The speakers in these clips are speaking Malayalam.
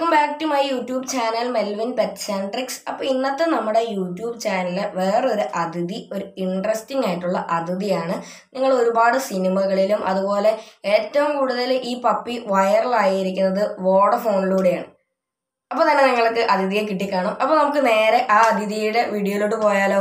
welcome back to my YouTube channel Melvin pets and tricks അപ്പോൾ ഇന്നത്തെ നമ്മുടെ യൂട്യൂബ് ചാനലിൽ വേറൊരു അതിഥി ഒരു ഇൻട്രസ്റ്റിംഗ് ആയിട്ടുള്ള അതിഥിയാണ് നിങ്ങൾ ഒരുപാട് സിനിമകളിലും അതുപോലെ ഏറ്റവും കൂടുതൽ ഈ പപ്പി വൈറലായിരിക്കുന്നത് വോഡഫോണിലൂടെയാണ് അപ്പോൾ തന്നെ നിങ്ങൾക്ക് അതിഥിയെ കിട്ടിക്കാണും അപ്പോൾ നമുക്ക് നേരെ ആ അതിഥിയുടെ വീഡിയോയിലോട്ട് പോയാലോ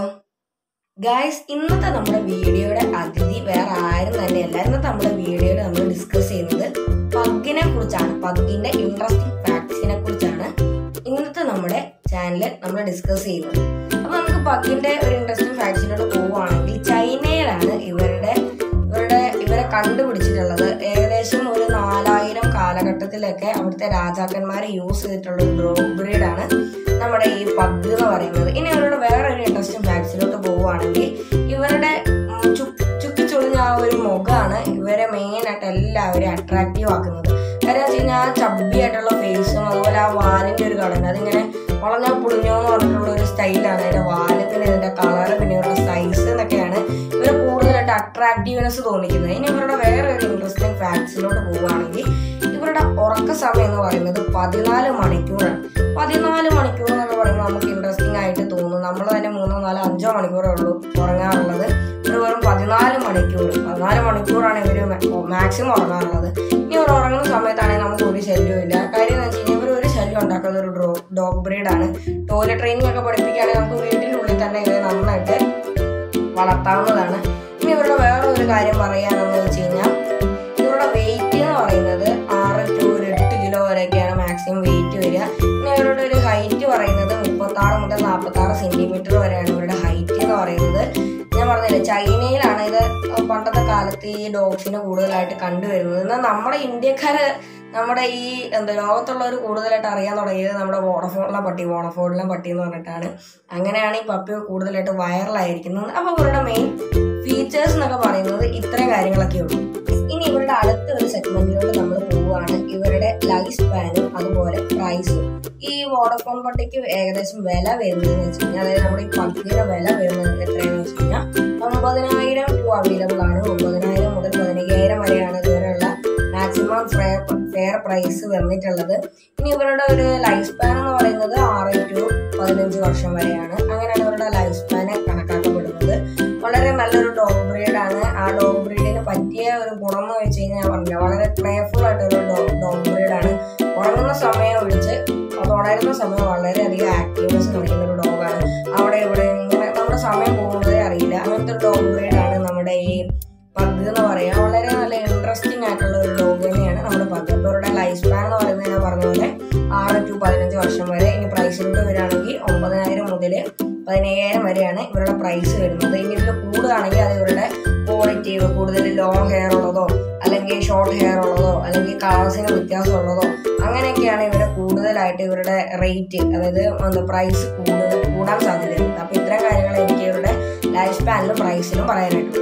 ഗായ്സ് ഇന്നത്തെ നമ്മുടെ വീഡിയോയുടെ അതിഥി വേറെ ആരും തന്നെയല്ല ഇന്നത്തെ നമ്മുടെ വീഡിയോയിൽ നമ്മൾ ഡിസ്കസ് ചെയ്യുന്നത് പഗ്ഗിനെ കുറിച്ചാണ് പഗ്ഗിന്റെ ഇൻട്രസ്റ്റിംഗ് ഫാക്ട്സിനെ കുറിച്ചാണ് ഇന്നത്തെ നമ്മുടെ ചാനലിൽ നമ്മൾ ഡിസ്കസ് ചെയ്യുന്നത് അപ്പൊ നമുക്ക് പഗ്ഗിന്റെ ഒരു ഇൻട്രസ്റ്റിംഗ് ഫാക്ട്സിലോട്ട് പോവുകയാണെങ്കിൽ ചൈനയിലാണ് ഇവരുടെ ഇവരുടെ ഇവരെ കണ്ടുപിടിച്ചിട്ടുള്ളത് ഏകദേശം ഒരു നാലായിരം കാലഘട്ടത്തിലൊക്കെ അവിടുത്തെ രാജാക്കന്മാർ യൂസ് ചെയ്തിട്ടുള്ള ഒരു ഡോഗ് ബ്രീഡാണ് നമ്മുടെ ഈ പഗ് എന്ന് പറയുന്നത് ഇനി അവരുടെ വേറെ ഒരു ഇൻട്രസ്റ്റിംഗ് ഫാക്ട്സിലോട്ട് പോവുകയാണെങ്കിൽ ഇവരുടെ ഉം, ചു- ചുക്കിച്ചുളിഞ്ഞ ആ ഒരു മുഖമാണ് ഇവരെ മെയിൻ ആയിട്ട് എല്ലാവരും അട്രാക്റ്റീവ് ആക്കുന്നത് കാര്യം വെച്ച് കഴിഞ്ഞാൽ ആ ചബ്ബി ആയിട്ടുള്ള ഫേസും അതുപോലെ ആ വാലിന്റെ ഒരു ഘടന അതിങ്ങനെ വളഞ്ഞോ പുളിഞ്ഞോ എന്ന് പറഞ്ഞിട്ടുള്ള ഒരു സ്റ്റൈലാണ് അതിന്റെ വാല് പിന്നെ ഇതിന്റെ കളർ പിന്നെ ഇവരുടെ സൈസ് എന്നൊക്കെയാണ് ഇവർ കൂടുതലായിട്ട് അട്രാക്റ്റീവ്നെസ് തോന്നിക്കുന്നത് ഇനി ഇവരുടെ വേറെ ഒരു ഇൻട്രസ്റ്റിംഗ് ഫാക്ട്സിലോട്ട് പോവുകയാണെങ്കിൽ ഇവരുടെ ഉറക്ക സമയം എന്ന് പറയുന്നത് പതിനാല് മണിക്കൂറാണ് പതിനാല് മണിക്കൂർ എന്നൊക്കെ പറയുമ്പോൾ നമുക്ക് ഇൻട്രസ്റ്റിംഗ് ആയിട്ട് തോന്നും നമ്മൾ തന്നെ മൂന്നോ നാലോ അഞ്ചോ മണിക്കൂറേ ഉള്ളൂ ഉറങ്ങാറുള്ളത് ഇവർ വെറും പതിനാല് മണിക്കൂർ പതിനാല് മണിക്കൂറാണ് ഇവർ മാക്സിമം ഉറങ്ങാറുള്ളത് ഇനി ഇവർ ഉറങ്ങുന്ന സമയത്താണെങ്കിൽ നമുക്ക് ഒരു ശല്യവും ഇല്ല കാര്യം എന്ന് വെച്ച് കഴിഞ്ഞാൽ ഇവർ ഒരു ശല്യം ഉണ്ടാക്കുന്ന ഒരു ഡോ ഡോഗ് ബ്രീഡാണ് ടോയ്ലറ്റ് ട്രെയിനിങ് ഒക്കെ പഠിപ്പിക്കുകയാണെങ്കിൽ നമുക്ക് വീട്ടിനുള്ളിൽ തന്നെ ഇവരെ നന്നായിട്ട് വളർത്താവുന്നതാണ് ഇനി ഇവരുടെ വേറെ ഒരു കാര്യം പറയാനെന്ന് വെച്ച് കഴിഞ്ഞാൽ ഇവരുടെ വെയിറ്റ് എന്ന് പറയുന്നത് ആറ് ടു ഒരു എട്ട് കിലോ വരെയൊക്കെയാണ് മാക്സിമം വെയിറ്റ് വരിക പിന്നെ ഇവരുടെ ഒരു ഹൈറ്റ് പറയുന്നത് മുപ്പത്തി ആറ് മുതൽ നാൽപ്പത്തി ആറ് സെന്റിമീറ്റർ വരെയാണ് ഇവരുടെ ഹൈറ്റ് എന്ന് പറയുന്നത് ഞാൻ പറഞ്ഞില്ലേ ചൈനയിലാണ് ഇത് പണ്ടത്തെ കാലത്ത് ഈ ഡോഗ്സിനെ കൂടുതലായിട്ട് കണ്ടുവരുന്നത് എന്നാൽ നമ്മുടെ ഇന്ത്യക്കാര് നമ്മുടെ ഈ എന്താ ലോകത്തുള്ളവർ കൂടുതലായിട്ട് അറിയാൻ തുടങ്ങിയത് നമ്മുടെ വോഡഫോണിലെ പട്ടി വോഡഫോണിലെ പട്ടി എന്ന് പറഞ്ഞിട്ടാണ് അങ്ങനെയാണ് ഈ പപ്പി കൂടുതലായിട്ട് വൈറലായിരിക്കുന്നത് അപ്പോൾ ഇവരുടെ മെയിൻ ഫീച്ചേഴ്സ് എന്നൊക്കെ പറയുന്നത് ഇത്രയും കാര്യങ്ങളൊക്കെ ഉള്ളൂ ഇനി ഇവരുടെ അടുത്ത ഒരു സെഗ്മെന്റിലോട്ട് നമ്മൾ പോവുകയാണ് ഇവരുടെ ലൈഫ് സ്പാനും അതുപോലെ പ്രൈസും ഈ വോഡഫോൺ പട്ടിക്ക് ഏകദേശം വില വരുന്നതെന്ന് വെച്ച് കഴിഞ്ഞാൽ അതായത് നമ്മുടെ ഈ പട്ടിയുടെ വില വരുന്നത് എത്രയാണെന്ന് വെച്ച് കഴിഞ്ഞാൽ ഒമ്പതിനായിരം ടു അവൈലബിൾ ആണ് ഒമ്പതിനായിരം മുതൽ പതിനയ്യായിരം വരെയാണ് ഇതുവരെയുള്ള മാക്സിമം ഫെയർ ഫെയർ പ്രൈസ് വന്നിട്ടുള്ളത് ഇനി ഇവരുടെ ഒരു ലൈഫ് സ്പാൻ എന്ന് പറയുന്നത് ആറ് ടു പതിനഞ്ച് വർഷം വരെയാണ് അങ്ങനെയാണ് ഇവരുടെ ലൈഫ് സ്പാൻ കണക്കാക്കപ്പെടുന്നത് വളരെ നല്ലൊരു ഡോഗ് ബ്രീഡാണ് ആ ഡോഗ് ബ്രീഡിന് പറ്റിയ ഒരു ഗുണം എന്ന് വെച്ച് കഴിഞ്ഞാൽ ഞാൻ പറഞ്ഞില്ല വളരെ പ്ലേഫുൾ ആയിട്ടൊരു ഡോഗ് ബ്രീഡാണ് ഉറങ്ങുന്ന സമയം ഒഴിച്ച് അത് ഉണരുന്ന സമയം വളരെയധികം ആക്റ്റീവ്നെസ് കാണിക്കുന്ന ഒരു ഡോഗാണ് അവിടെ ഇവിടെ ഇങ്ങനെ നമ്മുടെ സമയം പോകുന്നതേ അറിയില്ല അങ്ങനത്തെ ഒരു ഡോഗ് ബ്രീഡാണ് നമ്മുടെ ഈ പഗ് എന്ന് പറയാം വളരെ നല്ല ഇൻട്രസ്റ്റിംഗ് ആയിട്ടുള്ള ഒരു ഡോഗ് തന്നെയാണ് നമ്മുടെ പഗ് അപ്പോൾ ഇവരുടെ ലൈഫ് സ്പാൻ എന്ന് പറയുന്നത് ഞാൻ പറഞ്ഞ പോലെ ആറ് ടു പതിനഞ്ച് വർഷം വരെ ഇനി പ്രൈസിലോട്ട് വരികയാണെങ്കിൽ ഒമ്പതിനായിരം മുതൽ പതിനയ്യായിരം വരെയാണ് ഇവരുടെ പ്രൈസ് വരുന്നത് ഇനി ഇതിൽ കൂടുകയാണെങ്കിൽ അത് ഇവരുടെ ക്വാളിറ്റി കൂടുതൽ ലോങ് ഹെയർ ഉള്ളതോ അല്ലെങ്കിൽ ഷോർട്ട് ഹെയർ ഉള്ളതോ അല്ലെങ്കിൽ കളേഴ്സിന് വ്യത്യാസമുള്ളതോ അങ്ങനെയൊക്കെയാണ് ഇവരെ കൂടുതലായിട്ട് ഇവരുടെ റേറ്റ് അതായത് എന്താ പ്രൈസ് കൂടുതൽ കൂടാൻ സാധ്യതയുണ്ട് അപ്പോൾ ഇത്തരം കാര്യങ്ങൾ എനിക്ക് ഇവരുടെ ലൈഫ് സ്പാനിലും പ്രൈസിലും പറയാനായിട്ടുള്ളൂ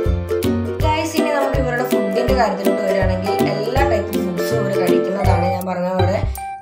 ഗൈസ് ഇനി നമുക്ക് ഇവരുടെ ഫുഡിന്റെ കാര്യത്തിലോട്ട് വരികയാണെങ്കിൽ എല്ലാ ടൈപ്പ് ഫുഡ്സും ഇവർ കഴിക്കുന്നതാണ് ഞാൻ പറഞ്ഞ പോലെ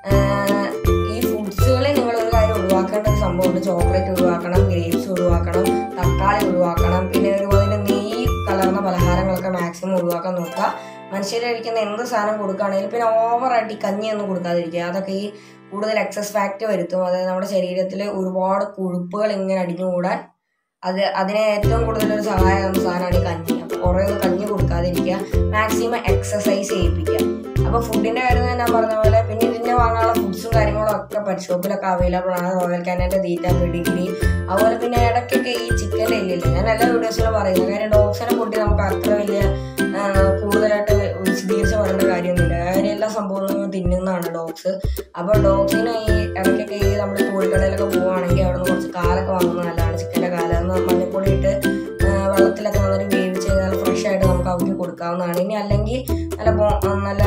ആഹ് ഈ ഫുഡ്സുകളിൽ നിങ്ങൾ ഒരു കാര്യം ഒഴിവാക്കേണ്ട ഒരു സംഭവമുണ്ട് ചോക്ലേറ്റ് ഒഴിവാക്കണം ഗ്രേപ്സ് ഒഴിവാക്കണം തക്കാളി ഒഴിവാക്കണം പിന്നെ ഒരുപോലെ തന്നെ നെയ്യ് കലർന്ന പലഹാരങ്ങളൊക്കെ മാക്സിമം ഒഴിവാക്കാൻ നോക്കുക മനുഷ്യർ കഴിക്കുന്ന എന്ത് സാധനം കൊടുക്കുകയാണെങ്കിലും പിന്നെ ഓവറായിട്ട് ഈ കഞ്ഞിയൊന്നും കൊടുക്കാതിരിക്കുക അതൊക്കെ ഈ കൂടുതൽ എക്സസ് ഫാക്റ്റ് വരുത്തും അതായത് നമ്മുടെ ശരീരത്തിൽ ഒരുപാട് കൊഴുപ്പുകൾ ഇങ്ങനെ അടിഞ്ഞുകൂടാൻ അത് അതിനെ ഏറ്റവും കൂടുതൽ ഒരു സഹായമാകുന്ന സാധനമാണ് ഈ കഞ്ഞി അപ്പോൾ കുറേ ഒന്നും കഞ്ഞി കൊടുക്കാതിരിക്കുക മാക്സിമം എക്സസൈസ് ചെയ്യിപ്പിക്കുക അപ്പോൾ ഫുഡിൻ്റെ കാര്യം ഞാൻ പറഞ്ഞ പോലെ പിന്നെ ഇതിൻ്റെ വാങ്ങാനുള്ള ഫുഡ്സും കാര്യങ്ങളും ഒക്കെ പെറ്റ് ഷോപ്പിലൊക്കെ അവൈലബിൾ ആണ് റോയൽ കാനൻ്റെ തീറ്റ പെഡിഗ്രി അതുപോലെ പിന്നെ ഇടയ്ക്കൊക്കെ ഈ ചിക്കൻ്റെ ഇല്ലില്ല ഞാൻ എല്ലാ വീഡിയോസിലും പറയുന്നത് കാര്യം ഡോഗ്സിനെ കൂട്ടി നമുക്ക് അത്ര വലിയ ആ, കൂടുതലായിട്ട് വിശദീകരിച്ച് പറയേണ്ട കാര്യമൊന്നുമില്ല കാര്യം എല്ലാ സംഭവങ്ങളും തിന്നുന്നതാണ് ഡോഗ്സ് അപ്പോൾ ഡോഗ്സിന് ഈ ഇടയ്ക്കൊക്കെ ഈ നമ്മൾ കോഴിക്കടയിലൊക്കെ പോവുകയാണെങ്കിൽ അവിടെ നിന്ന് കുറച്ച് കാലൊക്കെ വാങ്ങുന്നത് നല്ലതാണ് ചിക്കൻ്റെ കാലം എന്ന് മഞ്ഞപ്പൊടി ഇട്ട് ആ, വെള്ളത്തിലൊക്കെ നന്നായിട്ട് വേവിച്ച് കഴിഞ്ഞാൽ ഫ്രഷ് ആയിട്ട് നമുക്ക് അവർക്ക് കൊടുക്കാവുന്നതാണ് ഇനി അല്ലെങ്കിൽ നല്ല ബോ നല്ല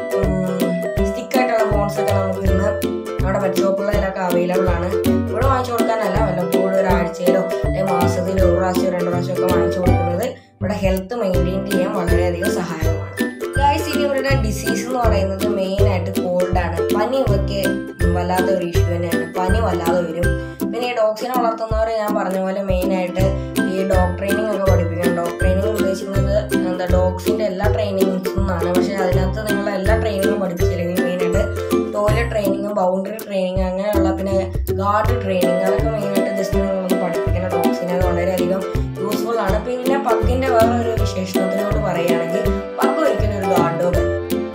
സ്റ്റിക്കായിട്ടുള്ള ബോൺസ് ഒക്കെ നമുക്ക് ഇന്ന് നമ്മുടെ പെറ്റ് ഷോപ്പുകളിലൊക്കെ അവൈലബിൾ ആണ് ഇവിടെ വാങ്ങിച്ചു കൊടുക്കാനല്ല വല്ലപ്പോഴും ഒരാഴ്ചയിലോ അല്ലെങ്കിൽ മാസത്തിലോ ഒരു പ്രാവശ്യം രണ്ട് പ്രാവശ്യം ഒക്കെ വാങ്ങിച്ചു കൊടുക്കുന്നത് ഇവിടെ ഹെൽത്ത് മെയിൻറ്റെയിൻ ചെയ്യാൻ വളരെയധികം സഹായകമാണ് ഗായ്സ് ഇനി ഇവരുടെ ഡിസീസ് എന്ന് പറയുന്നത് മെയിൻ ആയിട്ട് കോൾഡാണ് പനി ഇവയ്ക്ക് വല്ലാത്ത ഒരു ഇഷ്യൂ തന്നെയാണ് പനി വല്ലാതെ വരും പിന്നെ ഈ ഡോഗ്സിനെ വളർത്തുന്നവർ ഞാൻ പറഞ്ഞ പോലെ മെയിൻ ആയിട്ട് ഈ ഡോഗ് ട്രെയിനിങ് ഒക്കെ പഠിപ്പിക്കണം ഡോഗ് ട്രെയിനിങ് ഉദ്ദേശിക്കുന്നത് എന്താ ഡോഗ്സിന്റെ എല്ലാ ട്രെയിനിങ്സും എന്നാണ് പക്ഷെ അതിനകത്ത് നിങ്ങൾ എല്ലാ ട്രെയിനിങ്ങും പഠിപ്പിച്ചില്ലെങ്കിൽ മെയിനായിട്ട് ടോയ്ലറ്റ് ട്രെയിനിങ്ങും ബൗണ്ടറി ഗാർഡ് ട്രെയിനിങ് അതൊക്കെ മെയിനായിട്ട് ജസ്റ്റ് നമ്മളൊന്ന് പഠിപ്പിക്കുന്ന ഡോഗ്സിനെ അത് വളരെയധികം യൂസ്ഫുൾ ആണ് പിന്നെ പഗ്ഗിൻ്റെ വേറൊരു വിശേഷണത്തിനോട് പറയുകയാണെങ്കിൽ പഗ് ഒരിക്കലും ഒരു ഗാർഡ് ഡോഗ്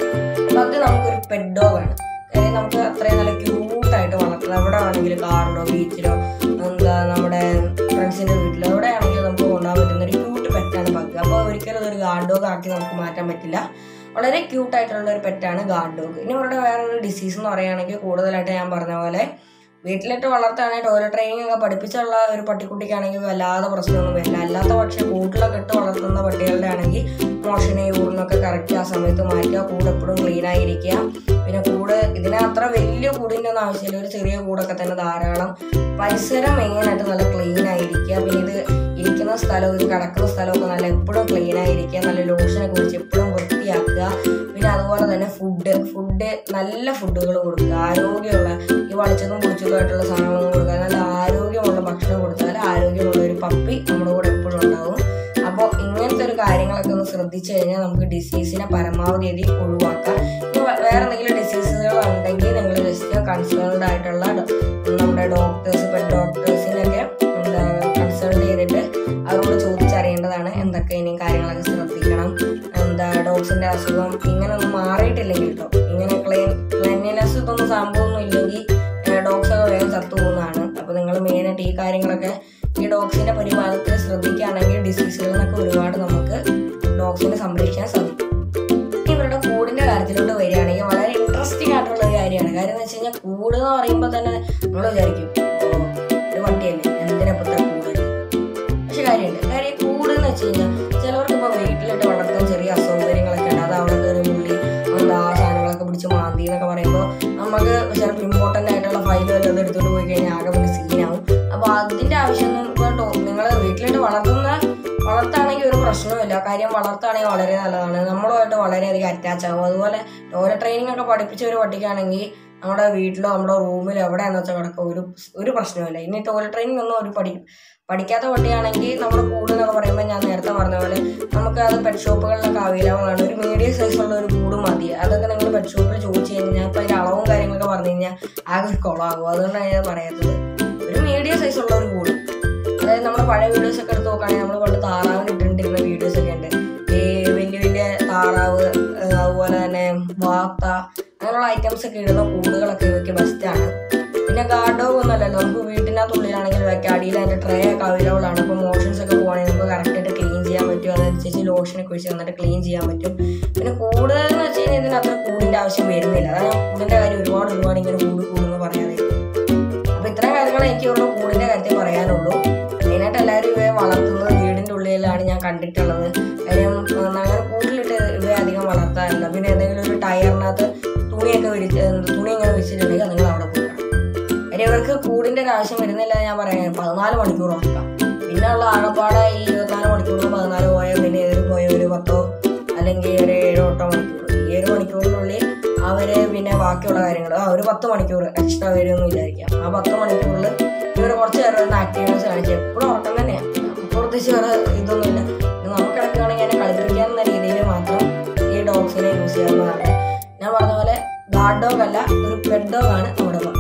പഗ് നമുക്കൊരു പെറ്റ് ഡോഗ് ആണ് കാര്യം നമുക്ക് അത്രയും നല്ല ക്യൂട്ടായിട്ട് വളർത്തണം എവിടെ ആണെങ്കിലും കാറിലോ ബീച്ചിലോ എന്താ നമ്മുടെ ഫ്രണ്ട്സിൻ്റെ വീട്ടിലോ എവിടെ ആണെങ്കിലും നമുക്ക് കൊണ്ടുപോകാൻ പറ്റുന്ന ഒരു ക്യൂട്ട് പെറ്റാണ് പഗ് അപ്പോൾ ഒരിക്കലും അതൊരു ഗാർഡ് ഡോഗ് ആക്കി നമുക്ക് മാറ്റാൻ പറ്റില്ല വളരെ ക്യൂട്ടായിട്ടുള്ള ഒരു പെറ്റാണ് ഗാർഡ് ഡോഗ് ഇനി അവരുടെ വേറൊരു ഡിസീസ് എന്ന് പറയുകയാണെങ്കിൽ കൂടുതലായിട്ട് ഞാൻ പറഞ്ഞ പോലെ വീട്ടിലിട്ട് വളർത്തുകയാണെങ്കിൽ ടോയ്ലറ്റ് ട്രെയിനിങ് ഒക്കെ പഠിപ്പിച്ചുള്ള ഒരു പട്ടിക്കുട്ടിക്കാണെങ്കിൽ വല്ലാതെ പ്രശ്നമൊന്നും വരില്ല അല്ലാത്ത പക്ഷേ കൂട്ടിലൊക്കെ ഇട്ട് വളർത്തുന്ന പട്ടികളുടെ ആണെങ്കിൽ മോഷനെ യൂറിനൊക്കെ കറക്റ്റ് ആ സമയത്ത് മാറ്റുക കൂട് എപ്പോഴും ക്ലീൻ ആയിരിക്കുക പിന്നെ കൂട് ഇതിന് അത്ര വലിയ കൂടിൻ്റെ ഒന്നും ആവശ്യമില്ല ഒരു ചെറിയ കൂടൊക്കെ തന്നെ ധാരാളം പരിസരം മെയിനായിട്ട് നല്ല ക്ലീൻ ആയിരിക്കുക പിന്നെ ഇത് ഇരിക്കുന്ന സ്ഥലവും ഇത് കിടക്കുന്ന സ്ഥലമൊക്കെ നല്ല എപ്പോഴും ക്ലീൻ ആയിരിക്കുക നല്ല ലോഷനൊക്കെ കുറിച്ച് എപ്പോഴും വൃത്തിയാക്കുക പിന്നെ അതുപോലെ തന്നെ ഫുഡ് ഫുഡ് നല്ല ഫുഡുകൾ കൊടുക്കുക ആരോഗ്യമുള്ള ഈ വളിച്ചതും പൊടിച്ചതുമായിട്ടുള്ള സാധനങ്ങളും കൊടുക്കുക നല്ല ആരോഗ്യമുള്ള ഭക്ഷണം കൊടുത്താൽ ആരോഗ്യമുള്ള ഒരു പപ്പി നമ്മുടെ കൂടെ എപ്പോഴും ഉണ്ടാവും അപ്പോൾ ഇങ്ങനത്തെ ഒരു കാര്യങ്ങളൊക്കെ ഒന്ന് ശ്രദ്ധിച്ചു കഴിഞ്ഞാൽ നമുക്ക് ഡിസീസിനെ പരമാവധി അതി ഒഴിവാക്കാം ഇനി വേ- വേറെ എന്തെങ്കിലും ഡിസീസുകൾ ഉണ്ടെങ്കിൽ നിങ്ങൾ ജസ്റ്റ് കൺസേൺഡ് ആയിട്ടുള്ള ഡോ- നമ്മുടെ ഡോക്ടേഴ്സ് പെറ്റ് ഡോക്ടേഴ്സിനൊക്കെ എന്താ കൺസൾട്ട് ചെയ്തിട്ട് അവരോട് ചോദിച്ചറിയേണ്ടതാണ് എന്തൊക്കെ ഇനിയും കാര്യങ്ങളൊക്കെ ശ്രദ്ധിക്കണം എന്താ ഡോഗ്സിന്റെ അസുഖം ഇങ്ങനെ ഒന്നും മാറിയിട്ടില്ലെങ്കിൽ കേട്ടോ ഇങ്ങനെ ക്ലീൻ ക്ലീൻലിനെസ് ഇതൊന്നും സംഭവമൊന്നും ഇല്ലെങ്കിൽ ഡോഗ്സ് ഒക്കെ വേഗം ചത്തുപോകുന്നതാണ് അപ്പോൾ നിങ്ങൾ മെയിനായിട്ട് ഈ കാര്യങ്ങളൊക്കെ ഈ ഡോഗ്സിന്റെ പരിപാലനത്തിൽ ശ്രദ്ധിക്കുകയാണെങ്കിൽ ഡിസീസുകളിൽ നിന്നൊക്കെ ഒരുപാട് നമുക്ക് ഡോഗ്സിനെ സംരക്ഷിക്കാൻ സാധിക്കും ഇനി ഇവരുടെ കൂടിന്റെ കാര്യത്തിലോട്ട് വരികയാണെങ്കിൽ വളരെ ഇൻട്രസ്റ്റിംഗ് ആയിട്ടുള്ള ഒരു കാര്യമാണ് കാര്യം എന്ന് വെച്ച് കഴിഞ്ഞാൽ കൂട് എന്ന് പറയുമ്പോൾ തന്നെ നമ്മൾ വിചാരിക്കും "ഓ, ഒരു പട്ടിയല്ലേ എന്തിനാ ഇപ്പൊ ഇത്ര കൂട് പക്ഷെ കാര്യമുണ്ട് കാര്യം ഈ കൂട് എന്ന് വെച്ച് കഴിഞ്ഞാൽ ചിലവർക്ക് ഇപ്പോൾ വീട്ടിലിട്ട് വളർത്താൻ ചെറിയ അസൗകര്യങ്ങളൊക്കെ ഉണ്ട് അത് അവിടെ കയറി മുള്ളി എന്താ ആ സാധനങ്ങളൊക്കെ പിടിച്ച് മാന്തി എന്നൊക്കെ പറയുമ്പോൾ നമുക്ക് ചിലപ്പോൾ ഇമ്പോർട്ടൻ്റ് ആയിട്ടുള്ള ഫയൽ വല്ലതും എടുത്തുകൊണ്ട് പോയി കഴിഞ്ഞാൽ ആകെ പിന്നെ സീനാവും അപ്പോൾ അതിൻ്റെ ആവശ്യമൊന്നും ഇപ്പോൾ നിങ്ങൾ വീട്ടിലിട്ട് വളർത്തുന്ന വളർത്താണെങ്കിൽ ഒരു പ്രശ്നവുമില്ല കാര്യം വളർത്താണെങ്കിൽ വളരെ നല്ലതാണ് നമ്മളുമായിട്ട് വളരെയധികം അറ്റാച്ച് ആകും അതുപോലെ ടോയ്ലറ്റ് ട്രെയിനിങ് ഒക്കെ പഠിപ്പിച്ച ഒരു പട്ടിക്കാണെങ്കിൽ നമ്മുടെ വീട്ടിലോ നമ്മുടെ റൂമിലോ എവിടെയാണെന്ന് വെച്ചാൽ കിടക്കുക ഒരു ഒരു പ്രശ്നവുമില്ല ഇനി ടോയ്ലറ്റ് ട്രെയിനിങ് ഒന്നും ഒരു പഠി പഠിക്കാത്ത പട്ടിയാണെങ്കിൽ നമ്മുടെ കൂട് എന്നൊക്കെ പറയുമ്പോൾ ഞാൻ നേരത്തെ പറഞ്ഞ പോലെ നമുക്ക് അത് പെറ്റ് ഷോപ്പുകളിലൊക്കെ അവൈലബിൾ ആണ് ഒരു മീഡിയം സൈസുള്ള ഒരു കൂട് മതി അതൊക്കെ നിങ്ങൾ പെറ്റ് ഷോപ്പിൽ ചോദിച്ചു കഴിഞ്ഞാൽ ഇപ്പോൾ അതിൻ്റെ അളവും കാര്യങ്ങളൊക്കെ പറഞ്ഞു കഴിഞ്ഞാൽ ആകെ ഒരു കുളമാകും അതുകൊണ്ടാണ് ഞാൻ പറയാത്തത് ഒരു മീഡിയം സൈസുള്ള ഒരു കൂട് അതായത് നമ്മുടെ പഴയ വീഡിയോസ് ഒക്കെ എടുത്ത് നോക്കുകയാണെങ്കിൽ നമ്മൾ പണ്ട് താറാവിന് ഇട്ടിട്ടുണ്ടിരുന്ന വീഡിയോസ് ഒക്കെ ഉണ്ട് ഈ വലിയ വലിയ താറാവ് ഏഹ് അതുപോലെ തന്നെ വാത്ത അങ്ങനെയുള്ള ഐറ്റംസ് ഒക്കെ ഇടുന്ന കൂടുകളൊക്കെ ഇവയ്ക്ക് ബെസ്റ്റാണ് പിന്നെ ഗാർഡ് ഡോഗ് ഒന്നുമല്ലല്ലോ നമുക്ക് വീട്ടിനകത്തുള്ളിലാണെങ്കിൽ വെക്കാം അടിയിൽ അതിൻ്റെ ട്രേ ഒക്കെ അവൈലബിൾ ആണ് ഇപ്പോൾ മോഷൻസ് ഒക്കെ പോകുകയാണെങ്കിൽ നമുക്ക് കറക്റ്റായിട്ട് ക്ലീൻ ചെയ്യാൻ പറ്റും അതനുസരിച്ച് ലോഷനൊക്കെ ഒഴിച്ച് തന്നിട്ട് ക്ലീൻ ചെയ്യാൻ പറ്റും പിന്നെ കൂടുതൽ എന്ന് വെച്ച് കഴിഞ്ഞാൽ ഇതിന് അത്ര കൂടിൻ്റെ ആവശ്യം വരുന്നില്ല അതാണ് ഞാൻ കൂടിൻ്റെ കാര്യം ഒരുപാട് ഒരുപാട് ഇങ്ങനെ കൂട് കൂടുന്ന് പറയാതെ അപ്പോൾ ഇത്രയും കാര്യങ്ങൾ എനിക്ക് ഉള്ളൂ കൂടിൻ്റെ കാര്യത്തിൽ പറയാനുള്ളൂ മെയിനായിട്ട് എല്ലാവരും ഇവയെ വളർത്തുന്നത് വീടിൻ്റെ ഉള്ളിലാണ് ഞാൻ കണ്ടിട്ടുള്ളത് കാര്യം ഉം, അങ്ങനെ കൂട്ടിലിട്ട് ഇവയെ അധികം വളർത്താറില്ല പിന്നെ ഏതെങ്കിലും ഒരു ടയറിനകത്ത് തുണിയൊക്കെ വിരിച്ച് എന്ത് തുണി ഇങ്ങനെ വിരിച്ചിട്ടുണ്ടെങ്കിൽ നിങ്ങൾ അവിടെ പോയി കാണും കാര്യം ഇവർക്ക് കൂടിൻ്റെ ഒരു ആവശ്യം വരുന്നില്ല എന്ന് ഞാൻ പറയാം പതിനാല് മണിക്കൂർ ഉറക്കാം പിന്നെ ഉള്ള ആകപ്പാടെ ഈ ഇരുപത്തിനാല് മണിക്കൂറിൽ പതിനാല് പോയ പിന്നെ ഏതൊരു പോയ ഒരു പത്തോ അല്ലെങ്കിൽ ഒരു ഏഴോ എട്ടോ മണിക്കൂർ ഈ ഒരു മണിക്കൂറിനുള്ളിൽ അവര് പിന്നെ ബാക്കിയുള്ള കാര്യങ്ങൾ ആ ഒരു പത്ത് മണിക്കൂർ എക്സ്ട്രാ വരുമെന്ന് വിചാരിക്കാം ആ പത്ത് മണിക്കൂറിൽ ഇവർ കുറച്ച് നേരം ഒന്ന് ആക്റ്റീവ്നെസ് കാണിച്ച് എപ്പോഴും ഉറക്കം തന്നെയാണ് നമുക്ക് പ്രത്യേകിച്ച് വേറെ ഇതൊന്നുമില്ല പിന്നെ നമുക്ക് ഇടയ്ക്കാണെങ്കിൽ അതിനെ കളിപ്പിക്കാവുന്ന രീതിയിൽ മാത്രം ഈ ഡോഗ്സിനെ യൂസ് ചെയ്യാവുന്നതാണ് ഞാൻ പറഞ്ഞ പോലെ ഗാർഡ് ഡോഗ് അല്ല ഒരു പെറ്റ് ഡോഗ് ആണ് നമ്മുടെ പപ്പി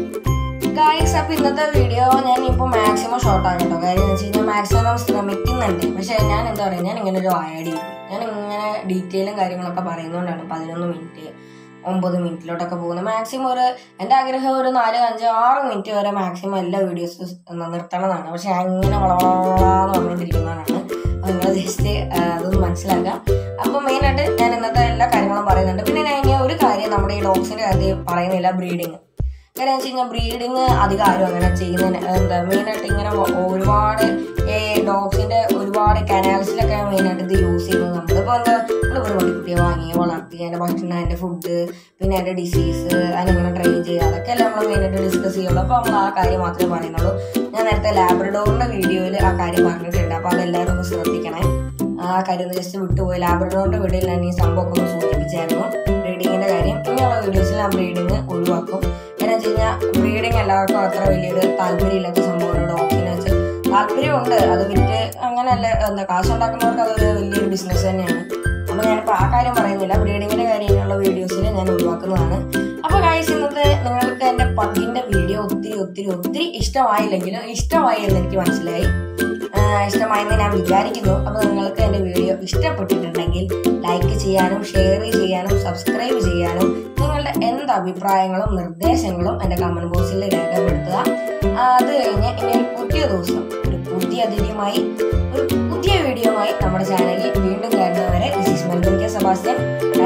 ഗായ്സ് അപ്പോൾ ഇന്നത്തെ വീഡിയോ ഞാൻ ഇപ്പോൾ മാക്സിമം ഷോർട്ട് ആക്കട്ടോ കാര്യം എന്ന് വെച്ച് കഴിഞ്ഞാൽ മാക്സിമം ശ്രമിക്കുന്നുണ്ട് പക്ഷേ ഞാൻ എന്താ പറയുക ഞാൻ ഇങ്ങനെ ഒരു ആയടി ഞാൻ ഇങ്ങനെ ഡീറ്റെയിലും കാര്യങ്ങളൊക്കെ പറയുന്നതുകൊണ്ടാണ് പതിനൊന്ന് മിനിറ്റ് ഒമ്പത് മിനിറ്റിലോട്ടൊക്കെ പോകുന്നത് മാക്സിമം ഒരു എൻ്റെ ആഗ്രഹം ഒരു നാല് അഞ്ച് ആറ് മിനിറ്റ് വരെ മാക്സിമം എല്ലാ വീഡിയോസ് നിർത്തണമെന്നാണ് പക്ഷെ ഞാൻ ഇങ്ങനെ വളവളാന്ന് പറഞ്ഞുകൊണ്ടിരിക്കുന്നതാണ് അപ്പോൾ നിങ്ങൾ ജസ്റ്റ് അതൊന്ന് മനസ്സിലാക്കാം അപ്പോൾ മെയിനായിട്ട് ഞാൻ ഇന്നത്തെ എല്ലാ കാര്യങ്ങളും പറയുന്നുണ്ട് പിന്നെ ഞാൻ ഇനി ഒരു കാര്യം നമ്മുടെ ഈ ഡോഗ്സിൻ്റെ കാര്യത്തിൽ പറയുന്നില്ല ബ്രീഡിങ് കാര്യം വെച്ച് കഴിഞ്ഞാൽ ബ്രീഡിങ് അധികം ആരും അങ്ങനെ ചെയ്യുന്നതിന് എന്താ മെയിനായിട്ട് ഇങ്ങനെ ഒ- ഒരുപാട് ഈ ഡോഗ്സിന്റെ ഒരുപാട് കനാൽസിലൊക്കെ മെയിനായിട്ട് ഇത് യൂസ് ചെയ്യുന്നത് നമ്മളിപ്പോൾ എന്താ നമ്മൾ ഒരു പട്ടിക്കുട്ടിയെ വാങ്ങി വളർത്തി അതിൻ്റെ ഭക്ഷണം അതിൻ്റെ ഫുഡ് പിന്നെ അതിൻ്റെ ഡിസീസ് അതിനെങ്ങനെ ട്രെയിൻ ചെയ്യുക അതൊക്കെ അല്ലേ നമ്മൾ മെയിനായിട്ട് ഡിസ്കസ് ചെയ്യുള്ളൂ അപ്പോൾ നമ്മൾ ആ കാര്യം മാത്രമേ പറയുന്നുള്ളൂ ഞാൻ നേരത്തെ ലാബ്രഡോറിൻ്റെ വീഡിയോയിൽ ആ കാര്യം പറഞ്ഞിട്ടുണ്ട് അപ്പോൾ അതെല്ലാവരും ഒന്ന് ശ്രദ്ധിക്കണേ ആ കാര്യം ഒന്ന് ജസ്റ്റ് വിട്ടുപോയി ലാബ്രഡോറിൻ്റെ വീഡിയോയിൽ ഞാൻ ഈ സംഭവമൊക്കെ ഒന്ന് സൂചിപ്പിച്ചായിരുന്നു ബ്രീഡിങ്ങിൻ്റെ കാര്യം ഇനിയുള്ള വീഡിയോസിൽ ഞാൻ ബ്രീഡിങ് ഒഴിവാക്കും കാരണം വെച്ച് കഴിഞ്ഞാൽ ബ്രീഡിങ് എല്ലാവർക്കും അത്ര വലിയൊരു താല്പര്യമില്ലാത്ത സംഭവമാണ് ഡോഗ്സിനെ വെച്ച് താല്പര്യമുണ്ട് അത് വിറ്റ് അങ്ങനെയല്ല എന്താ കാശ് ഉണ്ടാക്കുന്നവർക്ക് അതൊരു വലിയൊരു ബിസിനസ് തന്നെയാണ് അപ്പോൾ ഞാനിപ്പോൾ ആ കാര്യം പറയുന്നില്ല ബ്രീഡിങ്ങിൻ്റെ കാര്യമുള്ള വീഡിയോസിൽ ഞാൻ ഒഴിവാക്കുന്നതാണ് അപ്പോൾ കാഴ്ച ഇന്നത്തെ നിങ്ങൾക്ക് എൻ്റെ പട്ടിൻ്റെ വീഡിയോ ഒത്തിരി ഒത്തിരി ഒത്തിരി ഇഷ്ടമായില്ലെങ്കിലും ഇഷ്ടമായി എന്ന് എനിക്ക് മനസ്സിലായി ആഹ് ഇഷ്ടമായെന്ന് ഞാൻ വിചാരിക്കുന്നു അപ്പോൾ നിങ്ങൾക്ക് എൻ്റെ വീഡിയോ ഇഷ്ടപ്പെട്ടിട്ടുണ്ടെങ്കിൽ ലൈക്ക് ചെയ്യാനും ഷെയർ ചെയ്യാനും സബ്സ്ക്രൈബ് ചെയ്യാനും നിങ്ങളുടെ എന്ത് അഭിപ്രായങ്ങളും നിർദ്ദേശങ്ങളും എൻ്റെ കമൻറ്റ് ബോക്സിൽ രേഖപ്പെടുത്തുക ആഹ് അത് കഴിഞ്ഞ് ഇനി ഒരു പുതിയ ദിവസം ഒരു പുതിയ അതിഥിയുമായി ഒരു പുതിയ വീഡിയോയുമായി നമ്മുടെ ചാനലിൽ വീണ്ടും കാണുന്നവരെ this is Melvin K Sebastian